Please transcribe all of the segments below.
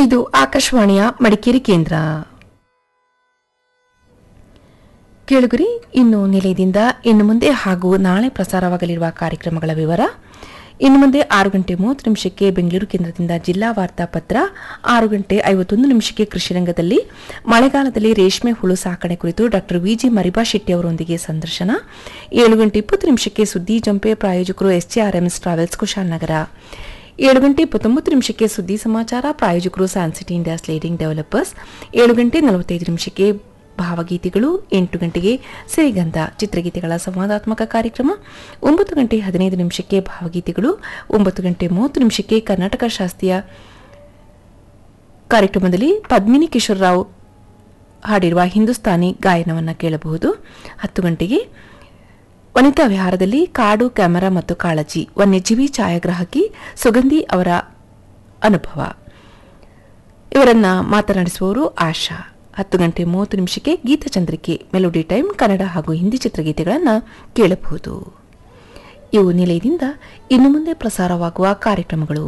ಇದು ಆಕಾಶವಾಣಿಯ ಮಡಿಕೇರಿ ಕೇಂದ್ರ ಕೇಳುಗರಿ ಇನ್ನು ನಿಲಯದಿಂದ ಇನ್ನು ಮುಂದೆ ಹಾಗೂ ನಾಳೆ ಪ್ರಸಾರವಾಗಲಿರುವ ಕಾರ್ಯಕ್ರಮಗಳ ವಿವರ ಇನ್ನು ಮುಂದೆ ಆರು ಗಂಟೆ ಮೂವತ್ತು ನಿಮಿಷಕ್ಕೆ ಬೆಂಗಳೂರು ಕೇಂದ್ರದಿಂದ ಜಿಲ್ಲಾ ವಾರ್ತಾ ಪತ್ರ ಆರು ಗಂಟೆ ಐವತ್ತೊಂದು ನಿಮಿಷಕ್ಕೆ ಕೃಷಿ ರಂಗದಲ್ಲಿ ಮಳೆಗಾಲದಲ್ಲಿ ರೇಷ್ಮೆ ಹುಳು ಸಾಕಣೆ ಕುರಿತು ಡಾಕ್ಟರ್ ವಿಜಿ ಮರಿಬಾ ಶೆಟ್ಟಿ ಅವರೊಂದಿಗೆ ಸಂದರ್ಶನ ಏಳು ಗಂಟೆ ಇಪ್ಪತ್ತು ನಿಮಿಷಕ್ಕೆ ಸುದ್ದಿ ಜಂಪೆ ಪ್ರಾಯೋಜಕರು ಎಸ್ಜೆಆರ್ಎಂಎಸ್ ಟ್ರಾವೆಲ್ಸ್ ಕುಶಾಲನಗರ ಏಳು ಗಂಟೆ ಇಪ್ಪತ್ತೊಂಬತ್ತು ನಿಮಿಷಕ್ಕೆ ಸುದ್ದಿ ಸಮಾಚಾರ ಪ್ರಾಯೋಜಕರು ಸ್ಯಾನ್ಸಿಟಿ ಇಂಡಿಯಾ ಸ್ಲೇಡಿಂಗ್ ಡೆವಲಪರ್ಸ್ ಏಳು ಗಂಟೆ ನಲವತ್ತೈದು ನಿಮಿಷಕ್ಕೆ ಭಾವಗೀತೆಗಳು ಎಂಟು ಗಂಟೆಗೆ ಸಿರಿಗಂಧ ಚಿತ್ರಗೀತೆಗಳ ಸಂವಾದಾತ್ಮಕ ಕಾರ್ಯಕ್ರಮ ಒಂಬತ್ತು ಗಂಟೆ ಹದಿನೈದು ನಿಮಿಷಕ್ಕೆ ಭಾವಗೀತೆಗಳು ಒಂಬತ್ತು ಗಂಟೆ ಮೂವತ್ತು ನಿಮಿಷಕ್ಕೆ ಕರ್ನಾಟಕ ಶಾಸ್ತ್ರೀಯ ಕಾರ್ಯಕ್ರಮದಲ್ಲಿ ಪದ್ಮಿನಿ ಕಿಶೋರ್ರಾವ್ ಹಾಡಿರುವ ಹಿಂದೂಸ್ತಾನಿ ಗಾಯನವನ್ನು ಕೇಳಬಹುದು ಹತ್ತು ಗಂಟೆಗೆ ವನಿತಾ ವಿಹಾರದಲ್ಲಿ ಕಾಡು ಕ್ಯಾಮೆರಾ ಮತ್ತು ಕಾಳಜಿ ವನ್ಯಜೀವಿ ಛಾಯಾಗ್ರಾಹಕಿ ಸುಗಂಧಿ ಅವರ ಅನುಭವ ಇವರನ್ನ ಮಾತನಾಡಿಸುವವರು ಆಶಾ ಹತ್ತು ಗಂಟೆ ಮೂವತ್ತು ನಿಮಿಷಕ್ಕೆ ಗೀತಚಂದ್ರಿಕೆ ಮೆಲೋಡಿ ಟೈಮ್ ಕನ್ನಡ ಹಾಗೂ ಹಿಂದಿ ಚಿತ್ರಗೀತೆಗಳನ್ನು ಕೇಳಬಹುದು ಇವು ನಿಲಯದಿಂದ ಇನ್ನು ಮುಂದೆ ಪ್ರಸಾರವಾಗುವ ಕಾರ್ಯಕ್ರಮಗಳು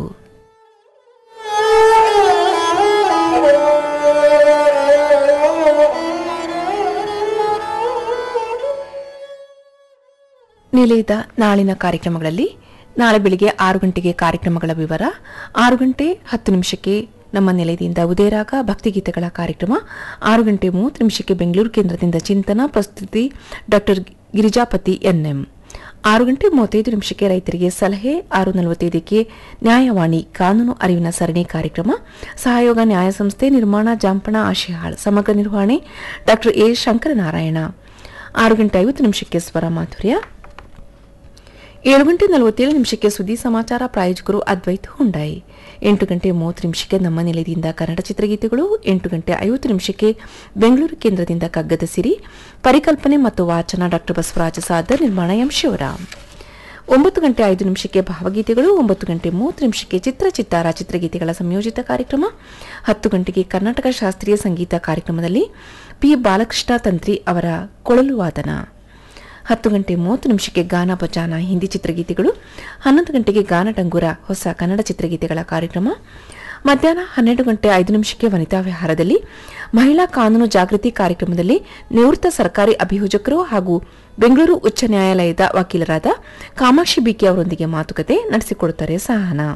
ನಿಲಯದ ನಾಳಿನ ಕಾರ್ಯಕ್ರಮಗಳಲ್ಲಿ ನಾಳೆ ಬೆಳಿಗ್ಗೆ ಆರು ಗಂಟೆಗೆ ಕಾರ್ಯಕ್ರಮಗಳ ವಿವರ ಆರು ಗಂಟೆ ಹತ್ತು ನಿಮಿಷಕ್ಕೆ ನಮ್ಮ ನಿಲಯದಿಂದ ಉದಯರಾಗ ಭಕ್ತಿಗೀತೆಗಳ ಕಾರ್ಯಕ್ರಮ ಆರು ಗಂಟೆ ಮೂವತ್ತು ನಿಮಿಷಕ್ಕೆ ಬೆಂಗಳೂರು ಕೇಂದ್ರದಿಂದ ಚಿಂತನ ಪ್ರಸ್ತುತಿ ಡಾಕ್ಟರ್ ಗಿರಿಜಾಪತಿ ಎನ್ಎಂ ಆರು ಗಂಟೆ ಮೂವತ್ತೈದು ನಿಮಿಷಕ್ಕೆ ರೈತರಿಗೆ ಸಲಹೆ ಆರು ನಲವತ್ತೈದಕ್ಕೆ ನ್ಯಾಯವಾಣಿ ಕಾನೂನು ಅರಿವಿನ ಸರಣಿ ಕಾರ್ಯಕ್ರಮ ಸಹಯೋಗ ನ್ಯಾಯ ಸಂಸ್ಥೆ ನಿರ್ಮಾಣ ಜಾಂಪಣ ಆಶಿಹಾಳ್ ಸಮಗ್ರ ನಿರ್ವಹಣೆ ಡಾಕ್ಟರ್ ಎ ಶಂಕರನಾರಾಯಣ ಆರು ಗಂಟೆ ಐವತ್ತು ನಿಮಿಷಕ್ಕೆ ಸ್ವರ ಮಾಧುರ್ಯ ಏಳು ಗಂಟೆ ನಲವತ್ತೇಳು ನಿಮಿಷಕ್ಕೆ ಸುದ್ದಿ ಸಮಾಚಾರ ಪ್ರಾಯೋಜಕರು ಅದ್ವೈತ್ ಹುಂಡಾಯಿ ಎಂಟು ಗಂಟೆ ಮೂವತ್ತು ನಿಮಿಷಕ್ಕೆ ನಮ್ಮ ನಿಲಯದಿಂದ ಕನ್ನಡ ಚಿತ್ರಗೀತೆಗಳು ಎಂಟು ಗಂಟೆ ಐವತ್ತು ನಿಮಿಷಕ್ಕೆ ಬೆಂಗಳೂರು ಕೇಂದ್ರದಿಂದ ಕಗ್ಗದ ಸಿರಿ ಪರಿಕಲ್ಪನೆ ಮತ್ತು ವಾಚನ ಡಾಕ್ಟರ್ ಬಸವರಾಜ ಸಾದರ್ ನಿರ್ಮಾಣ ಎಂ ಶಿವರಾಮ್ ಒಂಬತ್ತು ಗಂಟೆ ಐದು ನಿಮಿಷಕ್ಕೆ ಭಾವಗೀತೆಗಳು ಒಂಬತ್ತು ಗಂಟೆ ಮೂವತ್ತು ನಿಮಿಷಕ್ಕೆ ಚಿತ್ರ ಚಿತ್ತಾರ ಚಿತ್ರಗೀತೆಗಳ ಸಂಯೋಜಿತ ಕಾರ್ಯಕ್ರಮ ಹತ್ತು ಗಂಟೆಗೆ ಕರ್ನಾಟಕ ಶಾಸ್ತ್ರೀಯ ಸಂಗೀತ ಕಾರ್ಯಕ್ರಮದಲ್ಲಿ ಪಿ ಬಾಲಕೃಷ್ಣ ತಂತ್ರಿ ಅವರ ಕೊಳಲು ವಾದನ ಹತ್ತು ಗಂಟೆ ಮೂವತ್ತು ನಿಮಿಷಕ್ಕೆ ಗಾನ ಭಜಾನ ಹಿಂದಿ ಚಿತ್ರಗೀತೆಗಳು ಹನ್ನೊಂದು ಗಂಟೆಗೆ ಗಾನ ಡಂಗೂರ ಹೊಸ ಕನ್ನಡ ಚಿತ್ರಗೀತೆಗಳ ಕಾರ್ಯಕ್ರಮ ಮಧ್ಯಾಹ್ನ ಹನ್ನೆರಡು ಗಂಟೆ ಐದು ನಿಮಿಷಕ್ಕೆ ವನಿತಾ ವಿಹಾರದಲ್ಲಿ ಮಹಿಳಾ ಕಾನೂನು ಜಾಗೃತಿ ಕಾರ್ಯಕ್ರಮದಲ್ಲಿ ನಿವೃತ್ತ ಸರ್ಕಾರಿ ಅಭಿಯೋಜಕರು ಹಾಗೂ ಬೆಂಗಳೂರು ಉಚ್ಚ ನ್ಯಾಯಾಲಯದ ವಕೀಲರಾದ ಕಾಮಾಕ್ಷಿ ಬಿಕೆ ಅವರೊಂದಿಗೆ ಮಾತುಕತೆ ನಡೆಸಿಕೊಡುತ್ತಾರೆ ಸಹನ